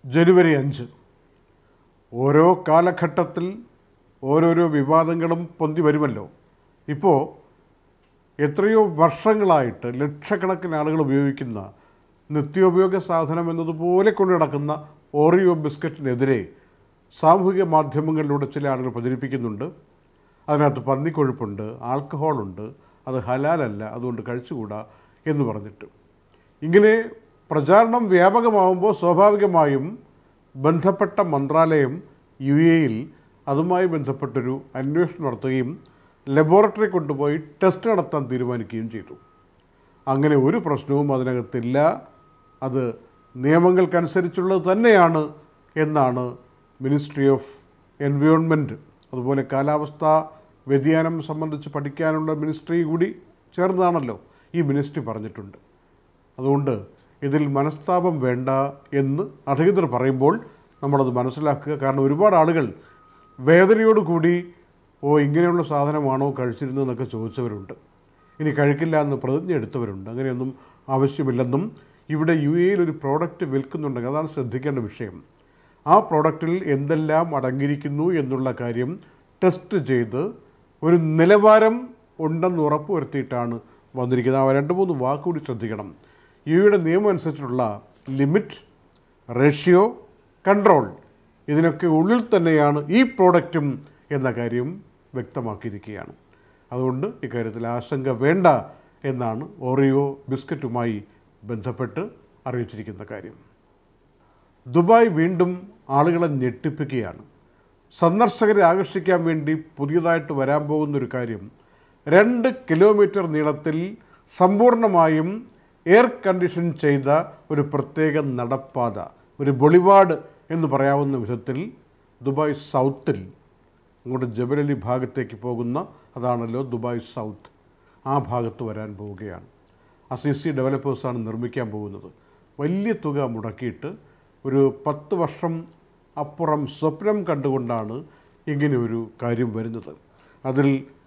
ജനുവരി അഞ്ച് ഓരോ കാലഘട്ടത്തിൽ ഓരോരോ വിവാദങ്ങളും പൊന്തി വരുമല്ലോ ഇപ്പോൾ എത്രയോ വർഷങ്ങളായിട്ട് ലക്ഷക്കണക്കിന് ആളുകൾ ഉപയോഗിക്കുന്ന നിത്യോപയോഗ സാധനം എന്നതുപോലെ കൊണ്ടു നടക്കുന്ന ഓറിയോ ബിസ്ക്കറ്റിനെതിരെ സാമൂഹിക മാധ്യമങ്ങളിലൂടെ ചില ആളുകൾ പ്രചരിപ്പിക്കുന്നുണ്ട് അതിനകത്ത് പന്നിക്കൊഴുപ്പുണ്ട് ആൽക്കഹോളുണ്ട് അത് ഹലാലല്ല അതുകൊണ്ട് കഴിച്ചുകൂടാ എന്ന് പറഞ്ഞിട്ട് ഇങ്ങനെ പ്രചാരണം വ്യാപകമാകുമ്പോൾ സ്വാഭാവികമായും ബന്ധപ്പെട്ട മന്ത്രാലയം യു എയിൽ അതുമായി ബന്ധപ്പെട്ടൊരു അന്വേഷണം നടത്തുകയും ലബോറട്ടറി കൊണ്ടുപോയി ടെസ്റ്റ് നടത്താൻ തീരുമാനിക്കുകയും ചെയ്തു അങ്ങനെ ഒരു പ്രശ്നവും അതിനകത്തില്ല അത് നിയമങ്ങൾക്കനുസരിച്ചുള്ളത് തന്നെയാണ് എന്നാണ് മിനിസ്ട്രി ഓഫ് എൻവയോൺമെൻറ്റ് അതുപോലെ കാലാവസ്ഥാ വ്യതിയാനം സംബന്ധിച്ച് പഠിക്കാനുള്ള മിനിസ്ട്രി കൂടി ചേർന്നതാണല്ലോ ഈ മിനിസ്ട്രി പറഞ്ഞിട്ടുണ്ട് അതുകൊണ്ട് ഇതിൽ മനസ്താപം വേണ്ട എന്ന് അധികൃതർ പറയുമ്പോൾ നമ്മളത് മനസ്സിലാക്കുക കാരണം ഒരുപാട് ആളുകൾ വേദനയോടുകൂടി ഓ ഇങ്ങനെയുള്ള സാധനമാണോ കഴിച്ചിരുന്നതെന്നൊക്കെ ചോദിച്ചവരുണ്ട് ഇനി കഴിക്കില്ല എന്ന് പ്രതിജ്ഞ എടുത്തവരുണ്ട് അങ്ങനെയൊന്നും ആവശ്യമില്ലെന്നും ഇവിടെ യു എയിൽ ഒരു പ്രോഡക്റ്റ് വിൽക്കുന്നുണ്ടെങ്കിൽ അതാണ് ശ്രദ്ധിക്കേണ്ട വിഷയം ആ പ്രോഡക്റ്റിൽ എന്തെല്ലാം അടങ്ങിയിരിക്കുന്നു എന്നുള്ള കാര്യം ടെസ്റ്റ് ചെയ്ത് ഒരു നിലവാരം ഉണ്ടെന്ന് ഉറപ്പുവരുത്തിയിട്ടാണ് വന്നിരിക്കുന്നത് ആ രണ്ട് മൂന്ന് വാക്കുകൂടി ശ്രദ്ധിക്കണം യു എയുടെ നിയമം അനുസരിച്ചുള്ള ലിമിറ്റ് റേഷ്യോ കൺട്രോൾ ഇതിനൊക്കെ ഉള്ളിൽ തന്നെയാണ് ഈ പ്രോഡക്റ്റും എന്ന കാര്യം വ്യക്തമാക്കിയിരിക്കുകയാണ് അതുകൊണ്ട് ഇക്കാര്യത്തിൽ ആശങ്ക വേണ്ട എന്നാണ് ഓറിയോ ബിസ്ക്കറ്റുമായി ബന്ധപ്പെട്ട് അറിയിച്ചിരിക്കുന്ന കാര്യം ദുബായ് വീണ്ടും ആളുകളെ ഞെട്ടിപ്പിക്കുകയാണ് സന്ദർശകരെ ആകർഷിക്കാൻ വേണ്ടി പുതിയതായിട്ട് വരാൻ പോകുന്ന ഒരു കാര്യം രണ്ട് കിലോമീറ്റർ നീളത്തിൽ സമ്പൂർണ്ണമായും എയർ കണ്ടീഷൻ ചെയ്ത ഒരു പ്രത്യേക നടപ്പാത ഒരു ബൊളിവാഡ് എന്ന് പറയാവുന്ന വിധത്തിൽ ദുബായ് സൗത്തിൽ അങ്ങോട്ട് ജബലലി ഭാഗത്തേക്ക് പോകുന്ന അതാണല്ലോ ദുബായ് സൗത്ത് ആ ഭാഗത്ത് വരാൻ പോവുകയാണ് അസിസി ഡെവലപ്പേഴ്സാണ് നിർമ്മിക്കാൻ പോകുന്നത് വലിയ തുക മുടക്കിയിട്ട് ഒരു പത്ത് വർഷം അപ്പുറം സ്വപ്നം കണ്ടുകൊണ്ടാണ് ഇങ്ങനെ ഒരു കാര്യം വരുന്നത് അതിൽ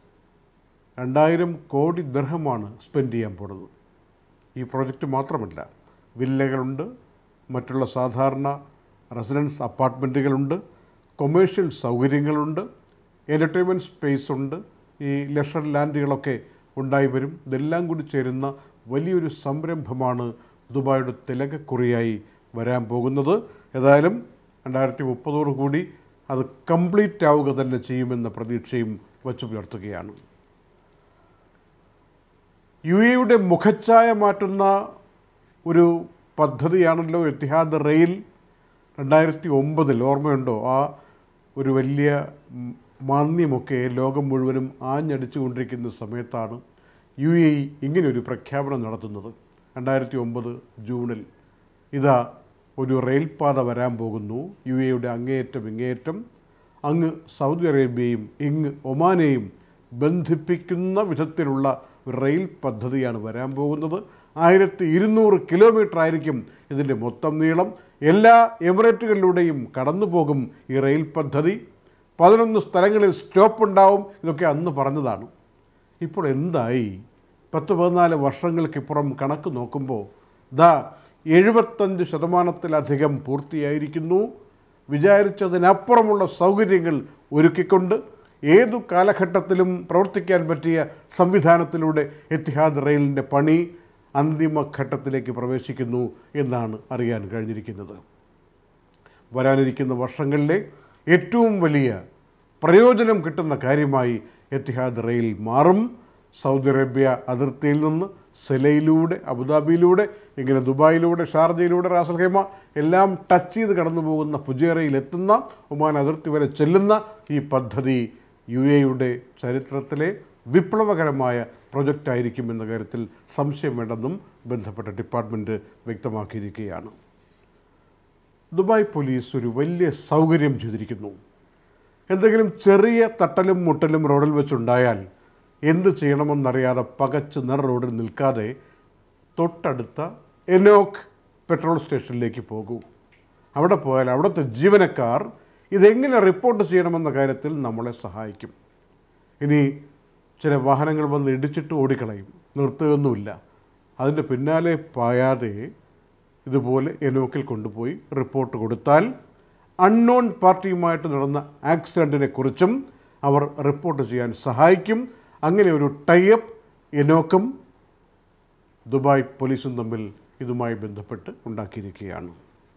രണ്ടായിരം കോടി ദർഹമാണ് സ്പെൻഡ് ചെയ്യാൻ പോണത് ഈ പ്രോജക്റ്റ് മാത്രമല്ല വില്ലകളുണ്ട് മറ്റുള്ള സാധാരണ റെസിഡൻസ് അപ്പാർട്ട്മെൻറ്റുകളുണ്ട് കൊമേഴ്ഷ്യൽ സൗകര്യങ്ങളുണ്ട് എൻ്റർടൈൻമെൻറ്റ് സ്പേസ് ഉണ്ട് ഈ ലെഷർ ലാൻഡുകളൊക്കെ ഉണ്ടായി വരും ഇതെല്ലാം കൂടി ചേരുന്ന വലിയൊരു സംരംഭമാണ് ദുബായുടെ തിലകക്കുറിയായി വരാൻ പോകുന്നത് ഏതായാലും രണ്ടായിരത്തി മുപ്പതോടു കൂടി അത് കംപ്ലീറ്റ് ആവുക തന്നെ ചെയ്യുമെന്ന പ്രതീക്ഷയും വച്ചു പുലർത്തുകയാണ് യു എയുടെ മുഖച്ഛായ മാറ്റുന്ന ഒരു പദ്ധതിയാണല്ലോ എത്തിഹാദ് റെയിൽ രണ്ടായിരത്തി ഒമ്പതിൽ ഓർമ്മയുണ്ടോ ആ ഒരു വലിയ ഉം, മാന്ദ്യമൊക്കെ ലോകം മുഴുവനും ആഞ്ഞടിച്ചു കൊണ്ടിരിക്കുന്ന സമയത്താണ് യു എ ഇ ഇങ്ങനെയൊരു പ്രഖ്യാപനം നടത്തുന്നത് രണ്ടായിരത്തി ഒമ്പത് ജൂണിൽ ഇതാ ഒരു റെയിൽപാത വരാൻ പോകുന്നു യു എയുടെ അങ്ങേയറ്റം ഇങ്ങേയറ്റം അങ്ങ് സൗദി അറേബ്യയും ഇങ്ങ് ഒമാനെയും ബന്ധിപ്പിക്കുന്ന വിധത്തിലുള്ള ഒരു റെയിൽ പദ്ധതിയാണ് വരാൻ പോകുന്നത് ആയിരത്തി ഇരുന്നൂറ് കിലോമീറ്റർ ആയിരിക്കും ഇതിൻ്റെ മൊത്തം നീളം എല്ലാ എമിറേറ്റുകളിലൂടെയും കടന്നു പോകും ഈ റെയിൽ പദ്ധതി പതിനൊന്ന് സ്ഥലങ്ങളിൽ സ്റ്റോപ്പ് ഉണ്ടാവും ഇതൊക്കെ അന്ന് പറഞ്ഞതാണ് ഇപ്പോൾ എന്തായി പത്ത് പതിനാല് വർഷങ്ങൾക്കിപ്പുറം കണക്ക് നോക്കുമ്പോൾ ദാ എഴുപത്തഞ്ച് ശതമാനത്തിലധികം പൂർത്തിയായിരിക്കുന്നു വിചാരിച്ചതിനപ്പുറമുള്ള സൗകര്യങ്ങൾ ഒരുക്കിക്കൊണ്ട് ഏതു കാലഘട്ടത്തിലും പ്രവർത്തിക്കാൻ പറ്റിയ സംവിധാനത്തിലൂടെ എത്തിഹാദ് റെയിലിൻ്റെ പണി അന്തിമഘട്ടത്തിലേക്ക് പ്രവേശിക്കുന്നു എന്നാണ് അറിയാൻ കഴിഞ്ഞിരിക്കുന്നത് വരാനിരിക്കുന്ന വർഷങ്ങളിലെ ഏറ്റവും വലിയ പ്രയോജനം കിട്ടുന്ന കാര്യമായി എത്തിഹാദ് റെയിൽ മാറും സൗദി അറേബ്യ അതിർത്തിയിൽ നിന്ന് സെലയിലൂടെ അബുദാബിയിലൂടെ ഇങ്ങനെ ദുബായിലൂടെ ഷാർജയിലൂടെ റാസൽ ഖൈമ എല്ലാം ടച്ച് ചെയ്ത് കടന്നു പോകുന്ന ഫുജേറയിൽ എത്തുന്ന ഒമാൻ അതിർത്തി വരെ ചെല്ലുന്ന ഈ പദ്ധതി യു എയുടെ ചരിത്രത്തിലെ വിപ്ലവകരമായ പ്രൊജക്റ്റ് ആയിരിക്കും എന്ന കാര്യത്തിൽ സംശയം വേണ്ടെന്നും ബന്ധപ്പെട്ട ഡിപ്പാർട്ട്മെൻറ്റ് വ്യക്തമാക്കിയിരിക്കുകയാണ് ദുബായ് പോലീസ് ഒരു വലിയ സൗകര്യം ചെയ്തിരിക്കുന്നു എന്തെങ്കിലും ചെറിയ തട്ടലും മുട്ടലും റോഡിൽ വെച്ചുണ്ടായാൽ എന്ത് ചെയ്യണമെന്നറിയാതെ പകച്ച് നിറ റോഡിൽ നിൽക്കാതെ തൊട്ടടുത്ത എനോക്ക് പെട്രോൾ സ്റ്റേഷനിലേക്ക് പോകൂ അവിടെ പോയാൽ അവിടുത്തെ ജീവനക്കാർ ഇതെങ്ങനെ റിപ്പോർട്ട് ചെയ്യണമെന്ന കാര്യത്തിൽ നമ്മളെ സഹായിക്കും ഇനി ചില വാഹനങ്ങൾ വന്ന് ഇടിച്ചിട്ട് ഓടിക്കളയും നിർത്തുകയൊന്നുമില്ല അതിൻ്റെ പിന്നാലെ പായാതെ ഇതുപോലെ എനോക്കിൽ കൊണ്ടുപോയി റിപ്പോർട്ട് കൊടുത്താൽ അൺനോൺ പാർട്ടിയുമായിട്ട് നടന്ന ആക്സിഡൻറ്റിനെ കുറിച്ചും അവർ റിപ്പോർട്ട് ചെയ്യാൻ സഹായിക്കും അങ്ങനെ ഒരു ടൈപ്പ് എനോക്കും ദുബായ് പോലീസും തമ്മിൽ ഇതുമായി ബന്ധപ്പെട്ട് ഉണ്ടാക്കിയിരിക്കുകയാണ്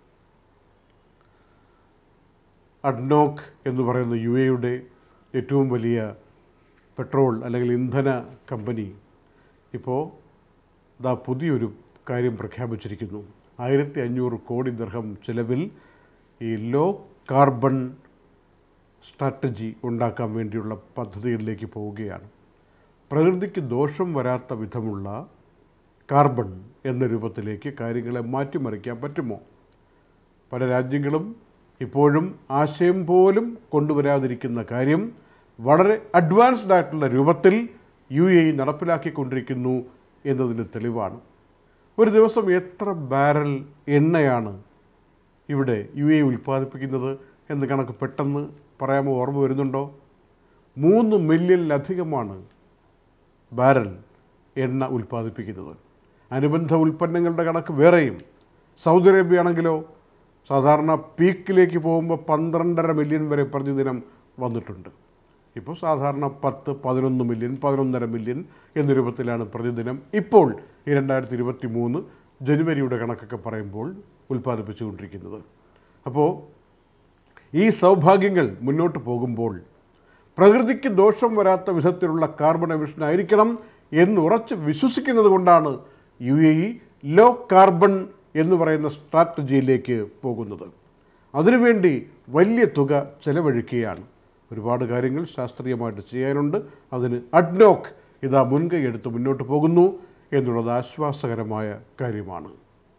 അഡ്നോക്ക് എന്ന് പറയുന്ന യു എയുടെ ഏറ്റവും വലിയ പെട്രോൾ അല്ലെങ്കിൽ ഇന്ധന കമ്പനി ഇപ്പോൾ ദാ പുതിയൊരു കാര്യം പ്രഖ്യാപിച്ചിരിക്കുന്നു ആയിരത്തി അഞ്ഞൂറ് കോടി ദർഹം ചിലവിൽ ഈ ലോ കാർബൺ സ്ട്രാറ്റജി ഉണ്ടാക്കാൻ വേണ്ടിയുള്ള പദ്ധതികളിലേക്ക് പോവുകയാണ് പ്രകൃതിക്ക് ദോഷം വരാത്ത വിധമുള്ള കാർബൺ എന്ന രൂപത്തിലേക്ക് കാര്യങ്ങളെ മാറ്റിമറിക്കാൻ പറ്റുമോ പല രാജ്യങ്ങളും ഇപ്പോഴും ആശയം പോലും കൊണ്ടുവരാതിരിക്കുന്ന കാര്യം വളരെ അഡ്വാൻസ്ഡ് ആയിട്ടുള്ള രൂപത്തിൽ യു എ ഇ നടപ്പിലാക്കിക്കൊണ്ടിരിക്കുന്നു എന്നതിന് തെളിവാണ് ഒരു ദിവസം എത്ര ബാരൽ എണ്ണയാണ് ഇവിടെ യു എ ഉൽപ്പാദിപ്പിക്കുന്നത് എന്ന് കണക്ക് പെട്ടെന്ന് പറയാമോ ഓർമ്മ വരുന്നുണ്ടോ മൂന്ന് മില്യണിലധികമാണ് ബാരൽ എണ്ണ ഉൽപ്പാദിപ്പിക്കുന്നത് അനുബന്ധ ഉൽപ്പന്നങ്ങളുടെ കണക്ക് വേറെയും സൗദി അറേബ്യ ആണെങ്കിലോ സാധാരണ പീക്കിലേക്ക് പോകുമ്പോൾ പന്ത്രണ്ടര മില്യൺ വരെ പ്രതിദിനം വന്നിട്ടുണ്ട് ഇപ്പോൾ സാധാരണ പത്ത് പതിനൊന്ന് മില്യൺ പതിനൊന്നര മില്യൺ എന്ന രൂപത്തിലാണ് പ്രതിദിനം ഇപ്പോൾ ഈ രണ്ടായിരത്തി ഇരുപത്തി മൂന്ന് ജനുവരിയുടെ കണക്കൊക്കെ പറയുമ്പോൾ ഉൽപ്പാദിപ്പിച്ചുകൊണ്ടിരിക്കുന്നത് അപ്പോൾ ഈ സൗഭാഗ്യങ്ങൾ മുന്നോട്ട് പോകുമ്പോൾ പ്രകൃതിക്ക് ദോഷം വരാത്ത വിധത്തിലുള്ള കാർബൺ എമിഷൻ ആയിരിക്കണം എന്ന് ഉറച്ച് വിശ്വസിക്കുന്നത് കൊണ്ടാണ് U A E low carbon എന്ന് പറയുന്ന സ്ട്രാറ്റജിയിലേക്ക് പോകുന്നത് അതിനുവേണ്ടി വലിയ തുക ചെലവഴിക്കുകയാണ് ഒരുപാട് കാര്യങ്ങൾ ശാസ്ത്രീയമായിട്ട് ചെയ്യാനുണ്ട് അതിന് അഡ്നോക്ക് ഇതാ മുൻകൈ എടുത്ത് മുന്നോട്ട് പോകുന്നു എന്നുള്ളത് ആശ്വാസകരമായ കാര്യമാണ്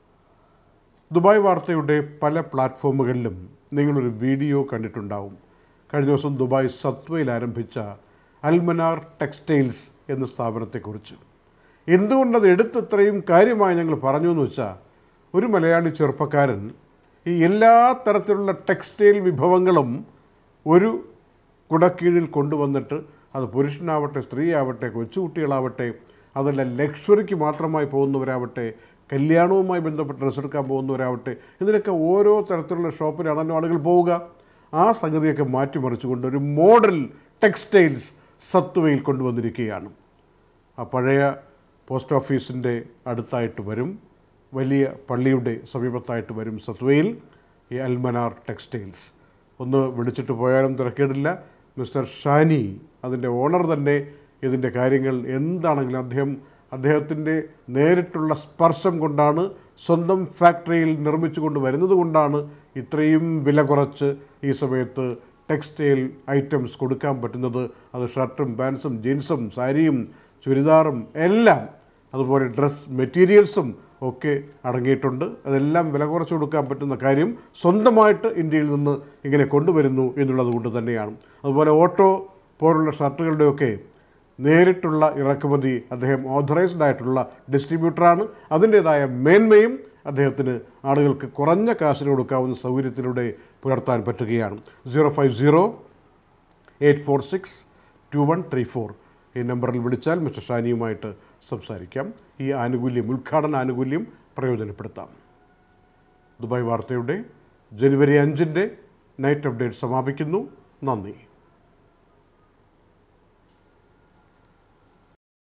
ദുബായ് വാർത്തയുടെ പല പ്ലാറ്റ്ഫോമുകളിലും നിങ്ങളൊരു വീഡിയോ കണ്ടിട്ടുണ്ടാവും കഴിഞ്ഞ ദിവസം ദുബായ് സത്വയിൽ ആരംഭിച്ച അൽമനാർ ടെക്സ്റ്റൈൽസ് എന്ന സ്ഥാപനത്തെക്കുറിച്ച് എന്തുകൊണ്ടത് എടുത്തത്രയും കാര്യമായി ഞങ്ങൾ പറഞ്ഞു എന്ന് വെച്ചാൽ ഒരു മലയാളി ചെറുപ്പക്കാരൻ ഈ എല്ലാ തരത്തിലുള്ള ടെക്സ്റ്റൈൽ വിഭവങ്ങളും ഒരു കുടക്കീഴിൽ കൊണ്ടുവന്നിട്ട് അത് പുരുഷനാവട്ടെ സ്ത്രീയാവട്ടെ കൊച്ചുകുട്ടികളാവട്ടെ അതല്ല ലക്ഷറിക്ക് മാത്രമായി പോകുന്നവരാവട്ടെ കല്യാണവുമായി ബന്ധപ്പെട്ട് ഡ്രസ്സ് എടുക്കാൻ പോകുന്നവരാവട്ടെ ഇതിനൊക്കെ ഓരോ തരത്തിലുള്ള ഷോപ്പിലാണല്ലോ ആളുകൾ പോവുക ആ സംഗതിയൊക്കെ മാറ്റിമറിച്ചുകൊണ്ട് ഒരു മോഡൽ ടെക്സ്റ്റൈൽസ് സത്വയിൽ കൊണ്ടുവന്നിരിക്കുകയാണ് ആ പഴയ പോസ്റ്റ് ഓഫീസിൻ്റെ അടുത്തായിട്ട് വരും വലിയ പള്ളിയുടെ സമീപത്തായിട്ട് വരും സത്വയിൽ ഈ അൽമനാർ ടെക്സ്റ്റൈൽസ് ഒന്ന് വിളിച്ചിട്ട് പോയാലും തിരക്കേടില്ല മിസ്റ്റർ ഷാനി അതിൻ്റെ ഓണർ തന്നെ ഇതിൻ്റെ കാര്യങ്ങൾ എന്താണെങ്കിലും അദ്ദേഹം അദ്ദേഹത്തിൻ്റെ നേരിട്ടുള്ള സ്പർശം കൊണ്ടാണ് സ്വന്തം ഫാക്ടറിയിൽ നിർമ്മിച്ചു കൊണ്ട് വരുന്നത് കൊണ്ടാണ് ഇത്രയും വില കുറച്ച് ഈ സമയത്ത് ടെക്സ്റ്റൈൽ ഐറ്റംസ് കൊടുക്കാൻ പറ്റുന്നത് അത് ഷർട്ടും പാൻസും ജീൻസും സാരിയും ചുരിദാറും എല്ലാം അതുപോലെ ഡ്രസ് മെറ്റീരിയൽസും ഒക്കെ അടങ്ങിയിട്ടുണ്ട് അതെല്ലാം വില കുറച്ച് കൊടുക്കാൻ പറ്റുന്ന കാര്യം സ്വന്തമായിട്ട് ഇന്ത്യയിൽ നിന്ന് ഇങ്ങനെ കൊണ്ടുവരുന്നു എന്നുള്ളത് കൊണ്ട് തന്നെയാണ് അതുപോലെ ഓട്ടോ പോലുള്ള ഷർട്ടുകളുടെയൊക്കെ നേരിട്ടുള്ള ഇറക്കുമതി അദ്ദേഹം ഓഥറൈസ്ഡ് ആയിട്ടുള്ള ഡിസ്ട്രിബ്യൂട്ടറാണ് അതിൻ്റേതായ മേന്മയും അദ്ദേഹത്തിന് ആളുകൾക്ക് കുറഞ്ഞ കാശിന് കൊടുക്കാവുന്ന സൗകര്യത്തിലൂടെ പുലർത്താൻ പറ്റുകയാണ് zero five zero eight four six two one three four ഈ നമ്പറിൽ വിളിച്ചാൽ മിസ്റ്റർ ഷാനിയുമായിട്ട് സംസാരിക്കാം ഈ ആനുകൂല്യം ഉദ്ഘാടന ആനുകൂല്യം പ്രയോജനപ്പെടുത്താം ദുബായ് വാർത്തയുടെ ജനുവരി അഞ്ചിൻ്റെ നൈറ്റ് അപ്ഡേറ്റ് സമാപിക്കുന്നു നന്ദി